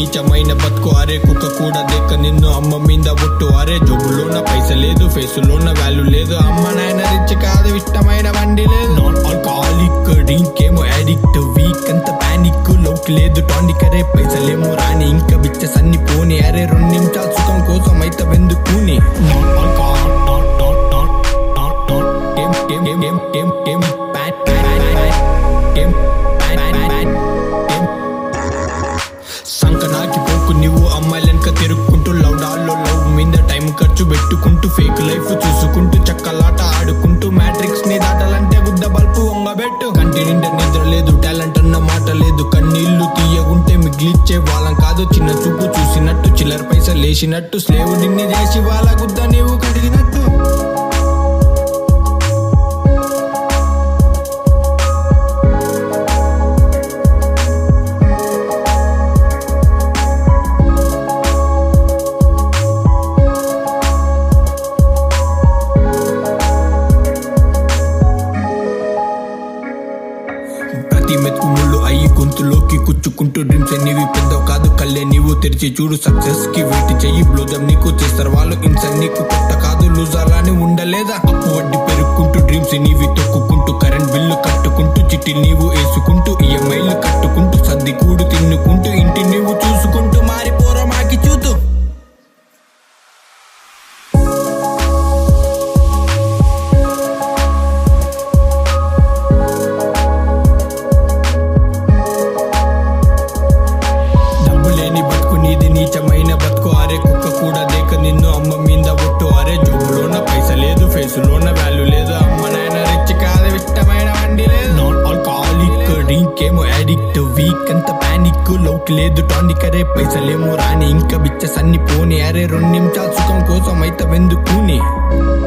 నీచమైన బతుకు అరే కుక్క కూడా దేక నిన్ను అమ్మ మీద ఒట్టు అరే జోబులోన పైస లేదు ఫేసులోన వాల్యూ లేదు అమ్మ నాయన రిచ్ కాదు ఇష్టమైన వండి లేదు నాన్ ఆల్కహాలిక్ డ్రింక్ ఏమో అడిక్ట్ వీక్ అంత పానిక్ లోక్ లేదు టానిక్ అరే పైసలేమో రాని ఇంకా బిచ్చ సన్ని పోని అరే రెండు నిమిషాలు సుఖం కోసం అయితే వెందుకుని non alcohol non non non non non టెం టెం టెం టెం టెం ప్యాన్ ప్యాన్ టెం ప్యాన్ ప్యాన్ టెం సంకనాకి పోకు నువ్వు అమ్మాయిలెనక తిరుక్కుంటూ లౌడాల్లో లవ్ మీద టైం ఖర్చు పెట్టుకుంటూ ఫేక్ లైఫ్ చూసుకుంటూ చక్కలాట ఆడుకుంటూ మ్యాట్రిక్స్ ని దాటాలంటే గుద్ద బల్పు వంగబెట్టు కంటి నిండా నిద్ర లేదు టాలెంట్ అన్న మాట లేదు కన్నీళ్లు తీయగుంటే మిగిలిచ్చే వాళ్ళం కాదు చిన్న చూపు చూసినట్టు చిల్లర పైస లేచినట్టు స్లేవు నిన్ను చేసి వాళ్ళ గుద్ద నీవు కడిగినట్టు ప్రతి మెతుకు ముళ్ళు అయ్యి గొంతులోకి కుచ్చుకుంటూ డ్రీమ్స్ నీవి పెద్ద కాదు కళ్ళే నీవు తెరిచి చూడు సక్సెస్ కి వెయిట్ చెయ్యి బ్లోజం నీకు చేస్తారు వాళ్ళు ఇన్సైడ్ నీకు కొత్త కాదు లూజ్ అలానే ఉండలేదా అప్పు వడ్డీ పెరుక్కుంటూ డ్రీమ్స్ నీవి తొక్కుకుంటూ కరెంట్ బిల్లు కట్టుకుంటూ చిట్టి నీవు వేసుకుంటూ ఈఎంఐలు కట్టుకుంటూ సర్ది కూడు తిన్నుకుంటూ ఇంటి నీవు చూసుకుంటూ మారిపోరా మాకి చూతూ డబ్బు లేని బతుకు నీది నీచమైన బతుకు అరే కుక్క కూడా దేక నిన్ను అమ్మ మీద ఒట్టు అరే జోబులోన పైస లేదు ఫేసులోన వాల్యూ లేదు అమ్మ నాయన రిచ్ కాదు ఇష్టమైన వండి లేదు నాన్ ఆల్కహాలిక్ డ్రింక్ ఏమో అడిక్ట్ వీక్ అంత పానిక్ లోక్ లేదు టానిక్ అరే పైసలేమో రాని ఇంకా బిచ్చ సన్ని పోని అరే రెండు నిమిషాలు సుఖం కోసం అయితే వెందుకుని